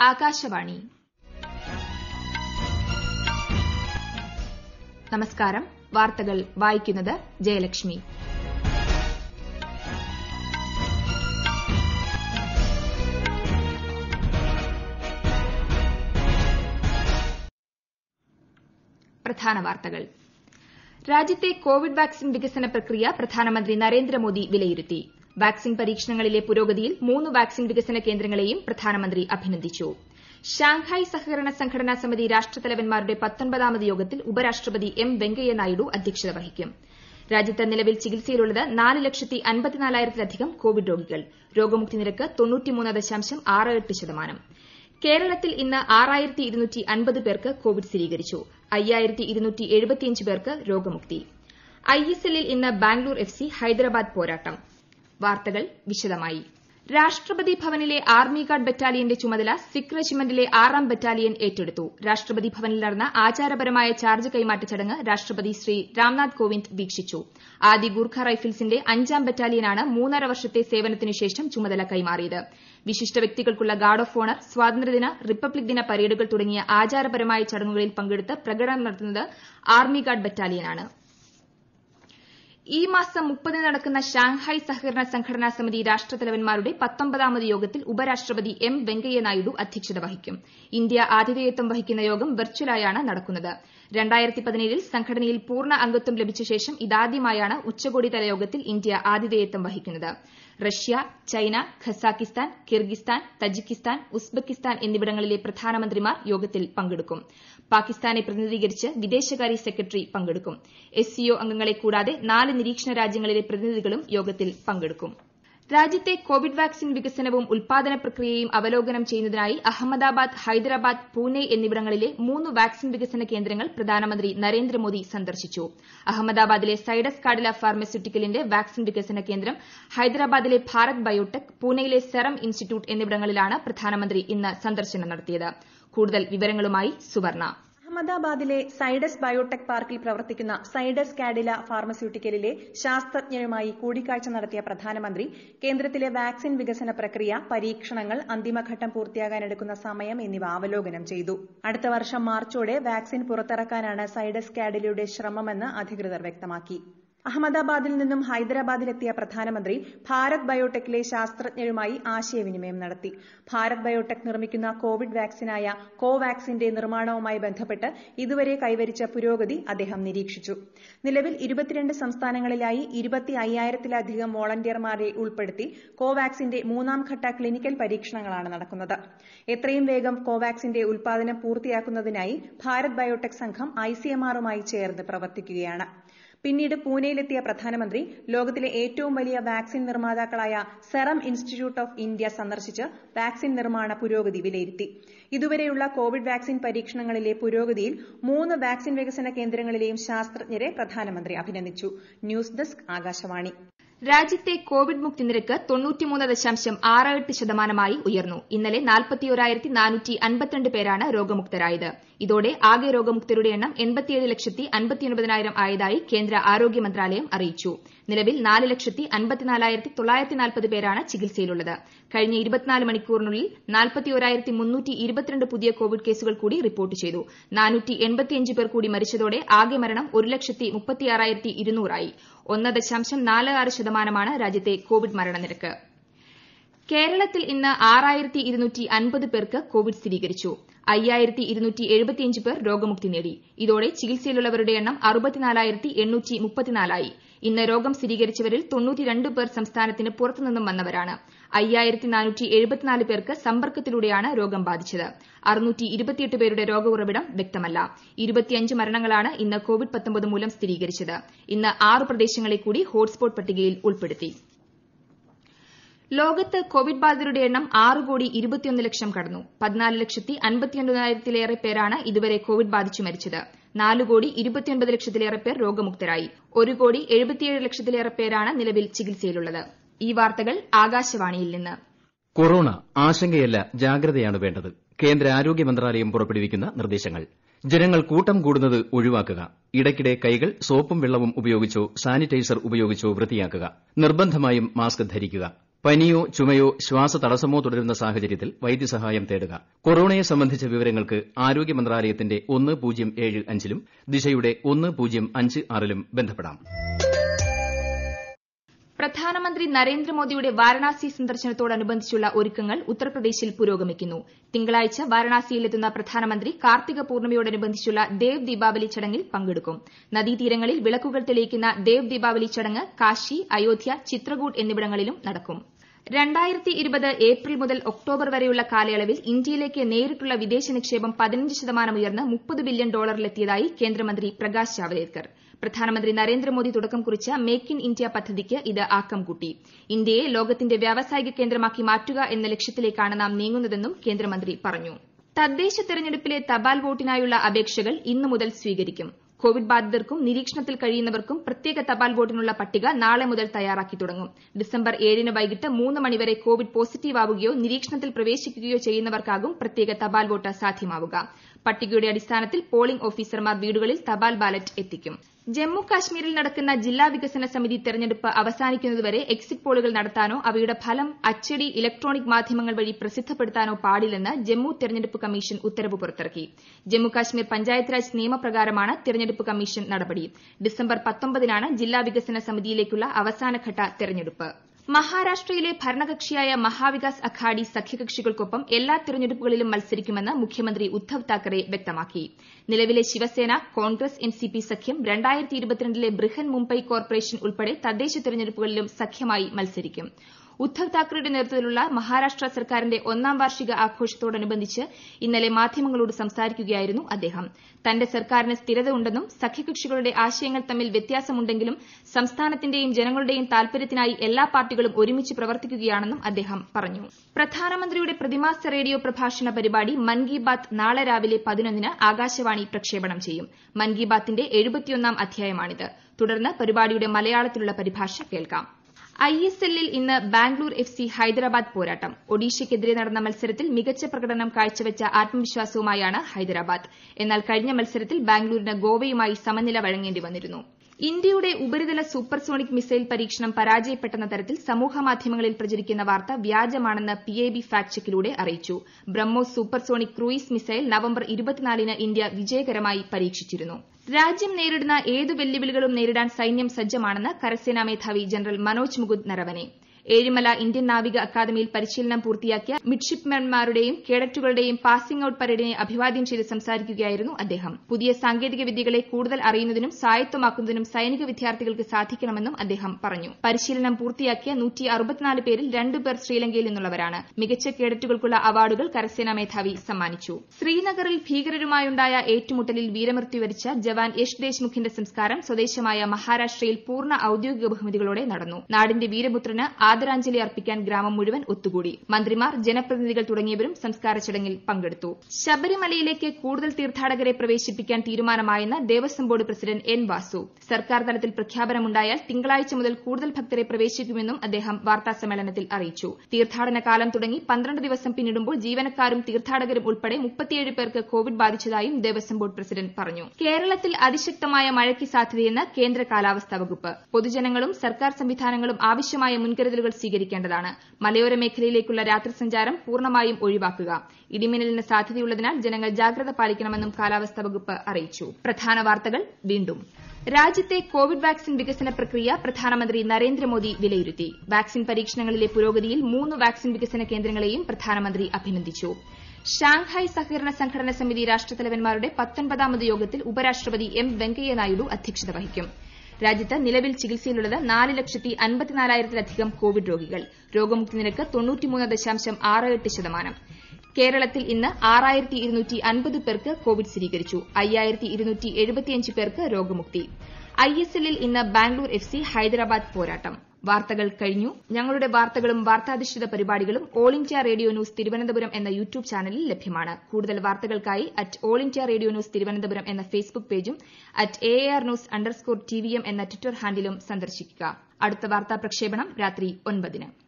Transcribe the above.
ആകാശവാണി നമസ്കാരം വാർത്തകൾ വായിക്കുന്നത് ജയലക്ഷ്മി പ്രധാന വാർത്തകൾ രാജ്യത്തെ കോവിഡ് വാക്സിൻ വികസന പ്രക്രിയ പ്രധാനമന്ത്രി നരേന്ദ്രമോദി വിലയിരുത്തി വാക്സിൻ പരീക്ഷണങ്ങളിലെ പുരോഗതിയിൽ മൂന്ന് വാക്സിൻ വികസന കേന്ദ്രങ്ങളെയും പ്രധാനമന്ത്രി അഭിനന്ദിച്ചു ഷാങ്ഹായ് സഹകരണ സംഘടനാ സമിതി രാഷ്ട്രത്തലവന്മാരുടെ പത്തൊൻപതാമത് യോഗത്തിൽ ഉപരാഷ്ട്രപതി എം വെങ്കയ്യ നായിഡു അധ്യക്ഷത വഹിക്കും രാജ്യത്ത് നിലവിൽ ചികിത്സയിലുള്ളത് നാല് ലക്ഷത്തി അൻപത്തിനാലായിരത്തിലധികം കോവിഡ് രോഗികൾ രോഗമുക്തി നിരക്ക് തൊണ്ണൂറ്റിമൂന്ന് ദശാംശം ആറ് എട്ട് ശതമാനം കേരളത്തിൽ ഇന്ന് ആറായിരത്തി ഇരുന്നൂറ്റി അൻപത് പേർക്ക് കോവിഡ് സ്ഥിരീകരിച്ചു അയ്യായിരത്തി ഇരുന്നൂറ്റി എഴുപത്തിയഞ്ച് പേർക്ക് രോഗമുക്തി ഐഎസ്എല്ലിൽ ഇന്ന് ബാംഗ്ലൂർ എഫ് സി ഹൈദരാബാദ് പോരാട്ടം വാർത്തകൾ വിശദമായി രാഷ്ട്രപതി ഭവനിലെ ആർമി ഗാർഡ് ബറ്റാലിയന്റെ ചുമതല സിഖ് റെജിമെന്റിലെ ആറാം ബറ്റാലിയൻ ഏറ്റെടുത്തു രാഷ്ട്രപതി ഭവനിൽ നടന്ന ആചാരപരമായ ചാർജ് കൈമാറ്റ ചടങ്ങ് രാഷ്ട്രപതി ശ്രീ രാംനാഥ് കോവിന്ദ് വീക്ഷിച്ചു ആദി ഗൂർഖ റൈഫിൾസിന്റെ അഞ്ചാം ബറ്റാലിയനാണ് മൂന്നര വർഷത്തെ സേവനത്തിനു ശേഷം ചുമതല കൈമാറിയത് വിശിഷ്ട വ്യക്തികൾക്കുള്ള ഗാർഡ് ഓഫ് ഓണർ സ്വാതന്ത്ര്യദിന റിപ്പബ്ലിക് ദിന പരേഡുകൾ തുടങ്ങിയ ആചാരപരമായ ചടങ്ങുകളിൽ പങ്കെടുത്ത് പ്രകടനം നടത്തുന്നത് ആർമി ഗാർഡ് ബറ്റാലിയനാണ് ഈ മാസം മുപ്പതിന് നടക്കുന്ന ഷാങ്ഹായ് സഹകരണ സംഘടനാ സമിതി രാഷ്ട്രത്തലവന്മാരുടെ പത്തൊമ്പതാമത് യോഗത്തിൽ ഉപരാഷ്ട്രപതി എം വെങ്കയ്യ നായിഡു അധ്യക്ഷത വഹിക്കും ഇന്ത്യ ആതിഥേയത്വം വഹിക്കുന്ന യോഗം വെർച്വലായാണ് നടക്കുന്നത് രണ്ടായിരത്തി പതിനേഴിൽ സംഘടനയിൽ പൂർണ്ണ അംഗത്വം ലഭിച്ച ശേഷം ഇതാദ്യമായാണ് ഉച്ചകോടിതല യോഗത്തിൽ ഇന്ത്യ ആതിഥേയത്വം വഹിക്കുന്നത് Russia China Kazakhstan Kyrgyzstan Tajikistan Uzbekistan എന്നിവിടങ്ങളിലെ പ്രധാനമന്ത്രിമാർ യോഗത്തിൽ പങ്കെടുക്കും പാകിസ്ഥാനെ പ്രതിനിധീകരിച്ച് വിദേശകാര്യ സെക്രട്ടറി പങ്കെടുക്കും എസ് സിഒ അംഗങ്ങളെ കൂടാതെ നാല് നിരീക്ഷണ രാജ്യങ്ങളിലെ പ്രതിനിധികളും യോഗത്തിൽ പങ്കെടുക്കും രാജ്യത്തെ കോവിഡ് വാക്സിൻ വികസനവും ഉൽപാദന പ്രക്രിയയും അവലോകനം ചെയ്യുന്നതിനായി അഹമ്മദാബാദ് ഹൈദരാബാദ് പൂനെ എന്നിവിടങ്ങളിലെ മൂന്ന് വാക്സിൻ വികസന കേന്ദ്രങ്ങൾ പ്രധാനമന്ത്രി നരേന്ദ്രമോദി സന്ദർശിച്ചു അഹമ്മദാബാദിലെ സൈഡസ് കാഡില ഫാർമസ്യൂട്ടിക്കലിന്റെ വാക്സിൻ വികസന കേന്ദ്രം ഹൈദരാബാദിലെ ഭാരത് ബയോടെക് പൂനെയിലെ സെറം ഇൻസ്റ്റിറ്റ്യൂട്ട് എന്നിവിടങ്ങളിലാണ് പ്രധാനമന്ത്രി ഇന്ന് സന്ദർശനം നടത്തിയത് കൂടുതൽ വിവരങ്ങളുമായി സുവർണ അഹമ്മദാബാദിലെ സൈഡസ് ബയോടെക് പാർക്കിൽ പ്രവർത്തിക്കുന്ന സൈഡസ് കാഡില ഫാർമസ്യൂട്ടിക്കലിലെ ശാസ്ത്രജ്ഞരുമായി കൂടിക്കാഴ്ച നടത്തിയ പ്രധാനമന്ത്രി കേന്ദ്രത്തിലെ വാക്സിൻ വികസന പ്രക്രിയ പരീക്ഷണങ്ങൾ അന്തിമഘട്ടം പൂർത്തിയാകാനെടുക്കുന്ന സമയം എന്നിവ അവലോകനം ചെയ്തു അടുത്ത വർഷം മാർച്ചോടെ വാക്സിൻ പുറത്തിറക്കാനാണ് സൈഡസ് കാഡിലയുടെ ശ്രമമെന്ന് അധികൃതർ വ്യക്തമാക്കി അഹമ്മദാബാദിൽ നിന്നും ഹൈദരാബാദിലെത്തിയ പ്രധാനമന്ത്രി ഭാരത് ബയോടെക്കിലെ ശാസ്ത്രജ്ഞരുമായി ആശയവിനിമയം നടത്തി ഭാരത് ബയോടെക് നിർമ്മിക്കുന്ന കോവിഡ് വാക്സിനായ കോവാക്സിന്റെ നിർമ്മാണവുമായി ബന്ധപ്പെട്ട് ഇതുവരെ കൈവരിച്ച പുരോഗതി അദ്ദേഹം നിരീക്ഷിച്ചു നിലവിൽ ഇരുപത്തിരണ്ട് സംസ്ഥാനങ്ങളിലായി ഇരുപത്തി അയ്യായിരത്തിലധികം വോളണ്ടിയർമാരെ ഉൾപ്പെടുത്തി കോവാക്സിന്റെ മൂന്നാം ഘട്ട ക്ലിനിക്കൽ പരീക്ഷണങ്ങളാണ് നടക്കുന്നത് എത്രയും വേഗം കോവാക്സിന്റെ ഉൽപാദനം പൂർത്തിയാക്കുന്നതിനായി ഭാരത് ബയോടെക് സംഘം ഐസിഎംആറുമായി ചേർന്ന് പ്രവർത്തിക്കുകയാണ് പിന്നീട് പൂനെയിലെത്തിയ പ്രധാനമന്ത്രി ലോകത്തിലെ ഏറ്റവും വലിയ വാക്സിൻ നിർമ്മാതാക്കളായ സെറം ഇൻസ്റ്റിറ്റ്യൂട്ട് ഓഫ് ഇന്ത്യ സന്ദർശിച്ച് വാക്സിൻ നിർമ്മാണ പുരോഗതി വിലയിരുത്തി ഇതുവരെയുള്ള കോവിഡ് വാക്സിൻ പരീക്ഷണങ്ങളിലെ പുരോഗതിയിൽ മൂന്ന് വാക്സിൻ വികസന കേന്ദ്രങ്ങളിലെയും ശാസ്ത്രജ്ഞരെ പ്രധാനമന്ത്രി അഭിനന്ദിച്ചു ന്യൂസ് ഡെസ്ക് ആകാശവാണി രാജ്യത്തെ കോവിഡ് മുക്തി നിരക്ക് തൊണ്ണൂറ്റിമൂന്ന് ദശാംശം ആറ് എട്ട് ശതമാനമായി ഉയർന്നു ഇന്നലെ നാൽപ്പത്തിയോരായിരത്തി നാനൂറ്റി അൻപത്തിരണ്ട് പേരാണ് രോഗമുക്തരായത് ഇതോടെ ആകെ രോഗമുക്തരുടെ എണ്ണം എൺപത്തിയേഴ് ലക്ഷത്തി അൻപത്തിയൊൻപതിനായിരം ആയതായി കേന്ദ്ര ആരോഗ്യ മന്ത്രാലയം അറിയിച്ചു നിലവിൽ നാല് ലക്ഷത്തി അൻപത്തിനാലായിരത്തി തൊള്ളായിരത്തി നാൽപ്പത് പേരാണ് ചികിത്സയിലുള്ളത് കഴിഞ്ഞ ഇരുപത്തിനാല് മണിക്കൂറിനുള്ളിൽ നാൽപ്പത്തിയോരായിരത്തി മുന്നൂറ്റി ഇരുപത്തിരണ്ട് പുതിയ കോവിഡ് കേസുകൾ കൂടി റിപ്പോർട്ട് ചെയ്തു നാനൂറ്റി എൺപത്തിയഞ്ച് പേർ കൂടി മരിച്ചതോടെ ആകെ മരണം ഒരു ലക്ഷത്തി മുപ്പത്തിയാറായിരത്തി ഇരുന്നൂറായി ഒന്ന് ദശാംശം നാല് ആറ് ശതമാനമാണ് രാജ്യത്തെ കോവിഡ് മരണനിരക്ക് കേരളത്തിൽ ഇന്ന് ആറായിരത്തി ഇരുന്നൂറ്റി അൻപത് പേർക്ക് കോവിഡ് സ്ഥിരീകരിച്ചു അയ്യായിരത്തി ഇരുന്നൂറ്റി എഴുപത്തിയഞ്ച് പേർ രോഗമുക്തി നേടി ഇതോടെ ചികിത്സയിലുള്ളവരുടെ എണ്ണം അറുപത്തിനാലായിരത്തി എണ്ണൂറ്റി മുപ്പത്തിനാലായി ഇന്ന് രോഗം സ്ഥിരീകരിച്ചവരിൽ തൊണ്ണൂറ്റിരണ്ട് പേർ സംസ്ഥാനത്തിന് പുറത്തുനിന്നും വന്നവരാണ് അയ്യായിരത്തി നാനൂറ്റി എഴുപത്തിനാല് പേർക്ക് സമ്പർക്കത്തിലൂടെയാണ് രോഗം ബാധിച്ചത് അറുന്നൂറ്റി ഇരുപത്തിയെട്ട് പേരുടെ രോഗ ഉറവിടം വ്യക്തമല്ല ഇരുപത്തിയഞ്ച് മരണങ്ങളാണ് ഇന്ന് കോവിഡ് പത്തൊമ്പത് മൂലം സ്ഥിരീകരിച്ചത് ഇന്ന് ആറ് പ്രദേശങ്ങളെ കൂടി ഹോട്ട്സ്പോട്ട് പട്ടികയിൽ ഉൾപ്പെടുത്തി ലോകത്ത് കോവിഡ് ബാധിതരുടെ എണ്ണം ആറ് കോടി ഇരുപത്തിയൊന്ന് ലക്ഷം കടന്നു പതിനാല് ലക്ഷത്തി അൻപത്തിയൊൻപതിനായിരത്തിലേറെ പേരാണ് ഇതുവരെ കോവിഡ് ബാധിച്ചു മരിച്ചത് നാല് കോടി ഇരുപത്തിയൊൻപത് ലക്ഷത്തിലേറെ പേർ രോഗമുക്തരായി ഒരു കോടി എഴുപത്തിയേഴ് ലക്ഷത്തിലേറെ പേരാണ് നിലവിൽ ചികിത്സയിലുള്ളത് ഈ വാർത്തകൾ ആകാശവാണിയിൽ നിന്ന് കൊറോണ ആശങ്കയല്ല ജാഗ്രതയാണ് വേണ്ടത് കേന്ദ്ര ആരോഗ്യ മന്ത്രാലയം പുറപ്പെടുവിക്കുന്ന നിർദ്ദേശങ്ങൾ ജനങ്ങൾ കൂട്ടം കൂടുന്നത് ഒഴിവാക്കുക ഇടയ്ക്കിടെ കൈകൾ സോപ്പും വെള്ളവും ഉപയോഗിച്ചോ സാനിറ്റൈസർ ഉപയോഗിച്ചോ വൃത്തിയാക്കുക നിർബന്ധമായും മാസ്ക് ധരിക്കുക പനിയോ ചുമയോ ശ്വാസതടസ്സമോ തുടരുന്ന സാഹചര്യത്തിൽ വൈദ്യസഹായം തേടുക കൊറോണയെ സംബന്ധിച്ച വിവരങ്ങൾക്ക് ആരോഗ്യ മന്ത്രാലയത്തിന്റെ ഒന്ന് പൂജ്യം ഏഴ് അഞ്ചിലും ദിശയുടെ ഒന്ന് പൂജ്യം അഞ്ച് ആറിലും ബന്ധപ്പെടാം പ്രധാനമന്ത്രി നരേന്ദ്രമോദിയുടെ വാരണാസി സന്ദർശനത്തോടനുബന്ധിച്ചുള്ള ഒരുക്കങ്ങൾ ഉത്തർപ്രദേശിൽ പുരോഗമിക്കുന്നു തിങ്കളാഴ്ച വാരണാസിയിലെത്തുന്ന പ്രധാനമന്ത്രി കാർത്തിക പൂർണിമയോടനുബന്ധിച്ചുള്ള ദേവ് ദീപാവലി ചടങ്ങിൽ പങ്കെടുക്കും നദീതീരങ്ങളിൽ വിളക്കുകൾ തെളിയിക്കുന്ന ദേവ് ദീപാവലി ചടങ്ങ് കാശി അയോധ്യ ചിത്രകൂട് എന്നിവിടങ്ങളിലും നടക്കും രണ്ടായിരത്തി ഇരുപത് ഏപ്രിൽ മുതൽ ഒക്ടോബർ വരെയുള്ള കാലയളവിൽ ഇന്ത്യയിലേക്ക് നേരിട്ടുള്ള വിദേശ നിക്ഷേപം പതിനഞ്ച് ശതമാനം ഉയർന്ന് മുപ്പത് ബില്യൺ ഡോളറിലെത്തിയതായി കേന്ദ്രമന്ത്രി പ്രകാശ് ജാവ്ദേക്കർ പ്രധാനമന്ത്രി നരേന്ദ്രമോദി തുടക്കം കുറിച്ച മേക്ക് ഇൻ ഇന്ത്യ പദ്ധതിക്ക് ഇത് ആക്കം കൂട്ടി ഇന്ത്യയെ ലോകത്തിന്റെ വ്യാവസായിക കേന്ദ്രമാക്കി മാറ്റുക എന്ന ലക്ഷ്യത്തിലേക്കാണ് നാം നീങ്ങുന്നതെന്നും കേന്ദ്രമന്ത്രി പറഞ്ഞു തദ്ദേശ തെരഞ്ഞെടുപ്പിലെ തപാൽ വോട്ടിനായുള്ള അപേക്ഷകൾ ഇന്നു മുതൽ സ്വീകരിക്കും കോവിഡ് ബാധിതർക്കും നിരീക്ഷണത്തിൽ കഴിയുന്നവർക്കും പ്രത്യേക തപാൽ വോട്ടിനുള്ള പട്ടിക നാളെ മുതൽ തയ്യാറാക്കി തുടങ്ങും ഡിസംബർ ഏഴിന് വൈകിട്ട് മൂന്ന് മണിവരെ കോവിഡ് പോസിറ്റീവ് ആവുകയോ നിരീക്ഷണത്തിൽ പ്രവേശിക്കുകയോ ചെയ്യുന്നവർക്കാകും പ്രത്യേക തപാൽ വോട്ട് സാധ്യമാവുക പട്ടികയുടെ അടിസ്ഥാനത്തിൽ പോളിംഗ് ഓഫീസർമാർ വീടുകളിൽ തപാൽ ബാലറ്റ് എത്തിക്കും ജമ്മു കാശ്മീരിൽ നടക്കുന്ന ജില്ലാ വികസന സമിതി തെരഞ്ഞെടുപ്പ് അവസാനിക്കുന്നതുവരെ എക്സിറ്റ് പോളുകൾ നടത്താനോ അവയുടെ ഫലം അച്ചടി ഇലക്ട്രോണിക് മാധ്യമങ്ങൾ വഴി പ്രസിദ്ധപ്പെടുത്താനോ പാടില്ലെന്ന് ജമ്മു തെരഞ്ഞെടുപ്പ് കമ്മീഷൻ ഉത്തരവ് പുറത്തിറക്കി ജമ്മു കാശ്മീർ പഞ്ചായത്ത് രാജ് നിയമപ്രകാരമാണ് തെരഞ്ഞെടുപ്പ് കമ്മീഷൻ നടപടി ഡിസംബർ പത്തൊമ്പതിനാണ് ജില്ലാ വികസന സമിതിയിലേക്കുള്ള അവസാനഘട്ട തെരഞ്ഞെടുപ്പ് മഹാരാഷ്ട്രയിലെ ഭരണകക്ഷിയായ മഹാവികാസ് അഘാഡി സഖ്യകക്ഷികൾക്കൊപ്പം എല്ലാ തെരഞ്ഞെടുപ്പുകളിലും മത്സരിക്കുമെന്ന് മുഖ്യമന്ത്രി ഉദ്ധവ് താക്കറെ വ്യക്തമാക്കി നിലവിലെ ശിവസേന കോൺഗ്രസ് എൻസിപി സഖ്യം രണ്ടായിരത്തി ഇരുപത്തിരണ്ടിലെ ബൃഹൻ മുംബൈ കോർപ്പറേഷൻ ഉൾപ്പെടെ തദ്ദേശ തെരഞ്ഞെടുപ്പുകളിലും സഖ്യമായി മത്സരിക്കും ഉദ്ധവ് താക്കറെയുടെ നേതൃത്വത്തിലുള്ള മഹാരാഷ്ട്ര സർക്കാരിന്റെ ഒന്നാം വാർഷിക ആഘോഷത്തോടനുബന്ധിച്ച് ഇന്നലെ മാധ്യമങ്ങളോട് സംസാരിക്കുകയായിരുന്നു അദ്ദേഹം തന്റെ സർക്കാരിന് സ്ഥിരത ഉണ്ടെന്നും സഖ്യകക്ഷികളുടെ ആശയങ്ങൾ തമ്മിൽ വ്യത്യാസമുണ്ടെങ്കിലും സംസ്ഥാനത്തിന്റെയും ജനങ്ങളുടെയും താൽപര്യത്തിനായി എല്ലാ പാർട്ടികളും ഒരുമിച്ച് പ്രവർത്തിക്കുകയാണെന്നും അദ്ദേഹം പറഞ്ഞു പ്രധാനമന്ത്രിയുടെ പ്രതിമാസ റേഡിയോ പ്രഭാഷണ പരിപാടി മൻ കി ബാത്ത് നാളെ രാവിലെ പതിനൊന്നിന് ആകാശവാണി പ്രക്ഷേപണം ചെയ്യും മൻ കി ബാത്തിന്റെ എഴുപത്തിയൊന്നാം അധ്യായമാണിത് തുടർന്ന് പരിപാടിയുടെ മലയാളത്തിലുള്ള പരിഭാഷ കേൾക്കാം ഐ എസ് എല്ലിൽ ഇന്ന് ബാംഗ്ലൂർ എഫ് സി ഹൈദരാബാദ് പോരാട്ടം ഒഡീഷയ്ക്കെതിരെ നടന്ന മത്സരത്തിൽ മികച്ച പ്രകടനം കാഴ്ചവെച്ച ആത്മവിശ്വാസവുമായാണ് ഹൈദരാബാദ് എന്നാൽ കഴിഞ്ഞ മത്സരത്തിൽ ബാംഗ്ലൂരിന് ഗോവയുമായി സമനില വഴങ്ങേണ്ടി വന്നിരുന്നു ഇന്ത്യയുടെ ഉപരിതല സൂപ്പർസോണിക് മിസൈൽ പരീക്ഷണം പരാജയപ്പെട്ടെന്ന തരത്തിൽ സമൂഹമാധ്യമങ്ങളിൽ പ്രചരിക്കുന്ന വാർത്ത വ്യാജമാണെന്ന് പി എ ബി ഫാക്ട് ചെക്കിലൂടെ അറിയിച്ചു BrahMos supersonic cruise missile November ഇരുപത്തിനാലിന് ഇന്ത്യ വിജയകരമായി പരീക്ഷിച്ചിരുന്നു രാജ്യം നേരിടുന്ന ഏതു വെല്ലുവിളികളും നേരിടാൻ സൈന്യം സജ്ജമാണെന്ന് കരസേനാ മേധാവി ജനറൽ മനോജ് മുകുന്ദ് നരവനെ ഏഴിമല ഇന്ത്യൻ നാവിക അക്കാദമിയിൽ പരിശീലനം പൂർത്തിയാക്കിയ മിഡ്ഷിപ്പ്മെൻമാരുടെയും കേഡറ്റുകളുടെയും പാസിംഗ് ഔട്ട് പരേഡിനെ അഭിവാദ്യം ചെയ്ത് സംസാരിക്കുകയായിരുന്നു അദ്ദേഹം പുതിയ സാങ്കേതിക വിദ്യകളെ കൂടുതൽ അറിയുന്നതിനും സ്വായത്തമാക്കുന്നതിനും സൈനിക വിദ്യാർത്ഥികൾക്ക് സാധിക്കണമെന്നും അദ്ദേഹം പറഞ്ഞു പരിശീലനം പൂർത്തിയാക്കിയ പേരിൽ രണ്ടുപേർ ശ്രീലങ്കയിൽ നിന്നുള്ളവരാണ് മികച്ച കേഡറ്റുകൾക്കുള്ള അവാർഡുകൾ കരസേനാ മേധാവി സമ്മാനിച്ചു ശ്രീനഗറിൽ ഭീകരരുമായുണ്ടായ ഏറ്റുമുട്ടലിൽ വീരമൃത്യു വരിച്ച ജവാൻ യഷ് ദേശ്മുഖിന്റെ സംസ്കാരം സ്വദേശമായ മഹാരാഷ്ട്രയിൽ പൂർണ്ണ ഔദ്യോഗിക ബഹുമതികളോടെ നടന്നു നാടിന്റെ വീരപുത്രന് ആദരാഞ്ജലി അർപ്പിക്കാൻ ഗ്രാമം മുഴുവൻ ഒത്തുകൂടി മന്ത്രിമാർ ജനപ്രതിനിധികൾ തുടങ്ങിയവരും സംസ്കാര ചടങ്ങിൽ പങ്കെടുത്തു ശബരിമലയിലേക്ക് കൂടുതൽ തീർത്ഥാടകരെ പ്രവേശിപ്പിക്കാൻ തീരുമാനമായെന്ന് Devaswom board president N Vasu സർക്കാർ തലത്തിൽ പ്രഖ്യാപനമുണ്ടായാൽ തിങ്കളാഴ്ച മുതൽ കൂടുതൽ ഭക്തരെ പ്രവേശിക്കുമെന്നും അദ്ദേഹം വാർത്താസമ്മേളനത്തിൽ അറിയിച്ചു തീർത്ഥാടന കാലം തുടങ്ങി പന്ത്രണ്ട് ദിവസം പിന്നിടുമ്പോൾ ജീവനക്കാരും തീർത്ഥാടകരും ഉൾപ്പെടെ മുപ്പത്തിയേഴ് പേർക്ക് കോവിഡ് ബാധിച്ചതായും ദേവസ്വം ബോർഡ് പ്രസിഡന്റ് പറഞ്ഞു കേരളത്തിൽ അതിശക്തമായ മഴയ്ക്ക് സാധ്യതയെന്ന് കേന്ദ്ര കാലാവസ്ഥാ വകുപ്പ് പൊതുജനങ്ങളും സർക്കാർ സംവിധാനങ്ങളും ആവശ്യമായ മുൻകരുതലുകൾ സ്വീകരിക്കേണ്ടതാണ് മലയോര മേഖലയിലേക്കുള്ള രാത്രി സഞ്ചാരം പൂർണ്ണമായും ഒഴിവാക്കുക ഇടിമിന്നലിന് സാധ്യതയുള്ളതിനാൽ ജനങ്ങൾ ജാഗ്രത പാലിക്കണമെന്നും കാലാവസ്ഥാ വകുപ്പ് അറിയിച്ചു പ്രധാന വാർത്തകൾ വീണ്ടും രാജ്യത്തെ കോവിഡ് വാക്സിൻ വികസന പ്രക്രിയ പ്രധാനമന്ത്രി നരേന്ദ്രമോദി വിലയിരുത്തി വാക്സിൻ പരീക്ഷണങ്ങളിലെ പുരോഗതിയിൽ മൂന്ന് വാക്സിൻ വികസന കേന്ദ്രങ്ങളെയും പ്രധാനമന്ത്രി അഭിനന്ദിച്ചു ഷാങ്ഹായ് സഹകരണ സംഘടന സമിതി രാഷ്ട്രത്തലവന്മാരുടെ പത്തൊൻപതാമത് യോഗത്തിൽ ഉപരാഷ്ട്രപതി എം വെങ്കയ്യ നായിഡു അധ്യക്ഷത വഹിക്കും രാജ്യത്ത് നിലവിൽ ചികിത്സയിലുള്ളത് നാല് ലക്ഷത്തി അൻപത്തിനാലായിരത്തിലധികം കോവിഡ് രോഗികൾ രോഗമുക്തി നിരക്ക് തൊണ്ണൂറ്റിമൂന്ന് ദശാംശം ആറ് എട്ട് ശതമാനം കേരളത്തിൽ ഇന്ന് ആറായിരത്തി ഇരുന്നൂറ്റി അൻപത് പേർക്ക് കോവിഡ് സ്ഥിരീകരിച്ചു അയ്യായിരത്തി ഇരുന്നൂറ്റി എഴുപത്തിയഞ്ച് പേർക്ക് രോഗമുക്തി ഐ എസ് എല്ലിൽ ഇന്ന് ബാംഗ്ലൂർ എഫ് സി ഹൈദരാബാദ് പോരാട്ടം വാർത്തകൾ കഴിഞ്ഞു ഞങ്ങളുടെ വാർത്തകളും വാർത്താധിഷ്ഠിത പരിപാടികളും All India Radio News Thiruvananthapuram എന്ന യൂട്യൂബ് ചാനലിൽ ലഭ്യമാണ് കൂടുതൽ വാർത്തകൾക്കായി at All India Radio News Thiruvananthapuram എന്ന ഫേസ്ബുക്ക് പേജും at A R news underscore T V M എന്ന ട്വിറ്റർ ഹാൻഡിലും സന്ദർശിക്കുക അടുത്ത വാർത്താ പ്രക്ഷേപണം രാത്രി ഒൻപതിന്